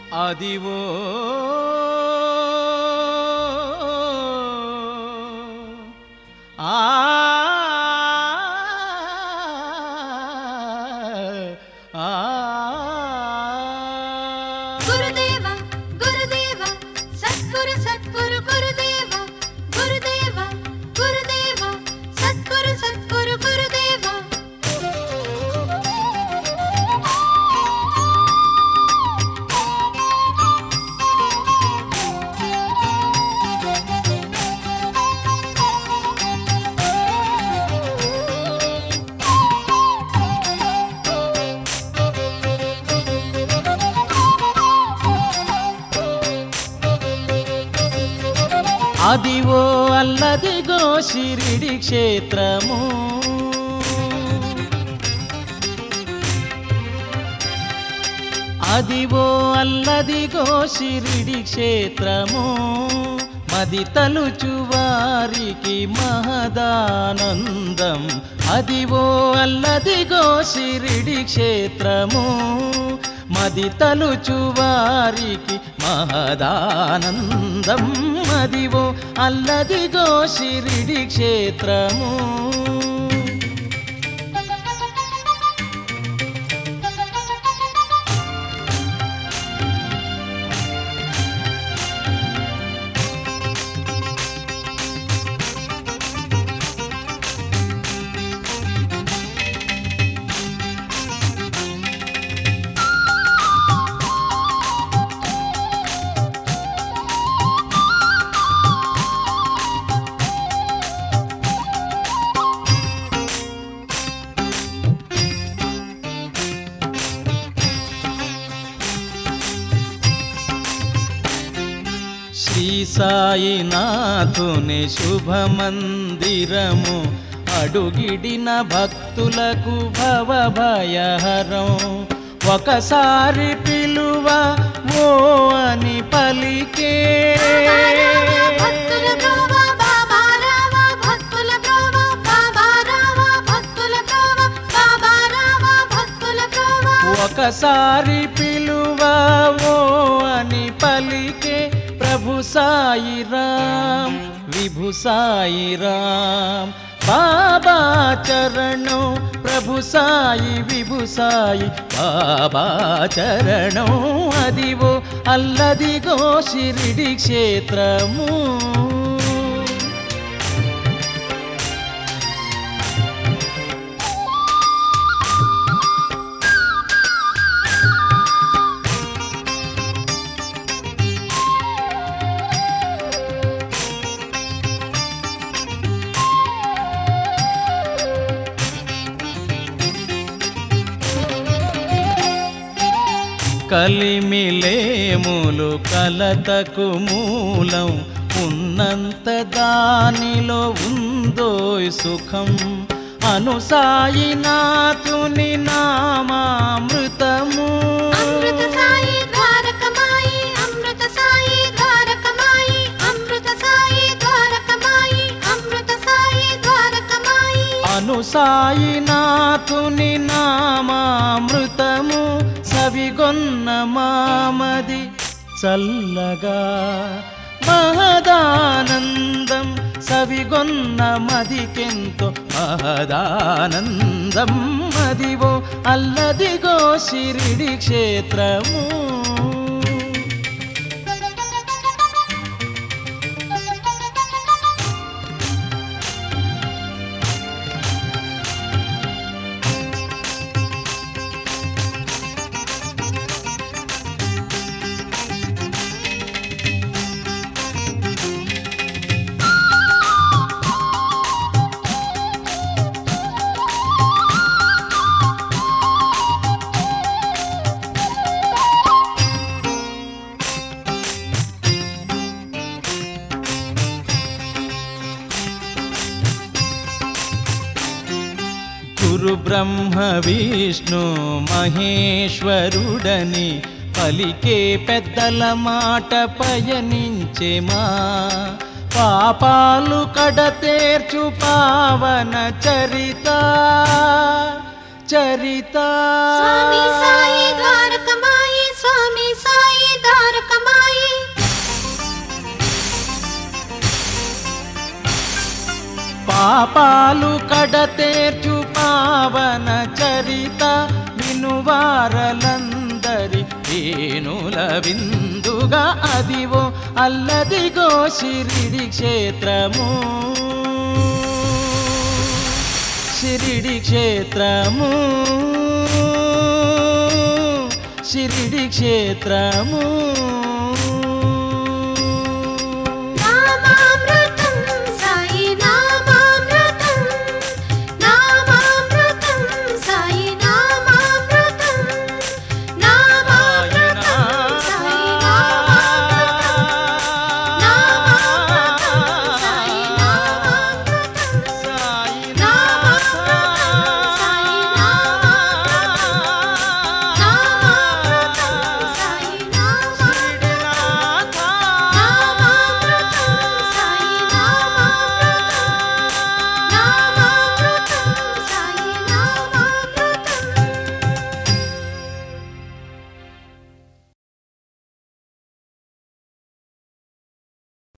అదివో ఆ ఆ గురుదేవ గురుదేవ సద్గురు సద్గురు గురుదేవ గురుదేవ గురుదేవ సద్గురు సద్గురు గురుదేవ అదివో అల్లదిగో షిరిడి క్షేత్రము అదివో అల్లదిగో షిరిడి క్షేత్రము మది తలుచు వారికి మహదానందం అదివో అల్లదిగో షిరిడి క్షేత్రము మది తలుచు వారికి మహదానందం అదివో అల్లదిగో షిరిడి క్షేత్రము శ్రీ సాయినాథుని శుభమందిరము అడుగిడిన భక్తులకు భవభయహరం ఒకసారి పిలువ ఓ అని పలికే భక్తుల బ్రోవ బాబా రావ భక్తుల బ్రోవ బాబా రావ భక్తుల బ్రోవ బాబా రావ భక్తుల బ్రోవ ఒకసారి పిలువ ఓ అని పలికే ప్రభు సాయి రామ్ విభు సాయి రామ్ బాబా చరణం ప్రభు సాయి విభు సాయి బాబా చరణం అదివో అల్లదిగో షిరిడి క్షేత్రము కలిమిలేములు కలతకు మూలం ఉన్నంత దానిలో ఉందో సుఖం అనుసాయినాథుని నామామృతము అమృత సాయి ద్వారకమాయి అమృత సాయి ద్వారకమాయి అమృత సాయి ద్వారకమాయి అమృత సాయి ద్వారకమాయి అనుసాయినాథుని నామామృతము సవిగొన్న మామది చల్లగా మహదానందం సవిగొన్న మదికెంతో మహదానందం మదివో అల్లదిగో షిరిడి క్షేత్రము గురు బ్రహ్మ విష్ణు మహేశ్వరుడని పలికే పెద్దల మాట పయనించెమా పాపాలు కడతేర్చు పావన చరిత చరిత స్వామి సాయి ద్వారకమాయి స్వామి సాయి పాపాలు కడతేర్చు పావన చరిత వినువారలందరి వేణుల విందుగా అదివో అల్లదిగో షిరిడి క్షేత్రము షిరిడి క్షేత్రము షిరిడి క్షేత్రము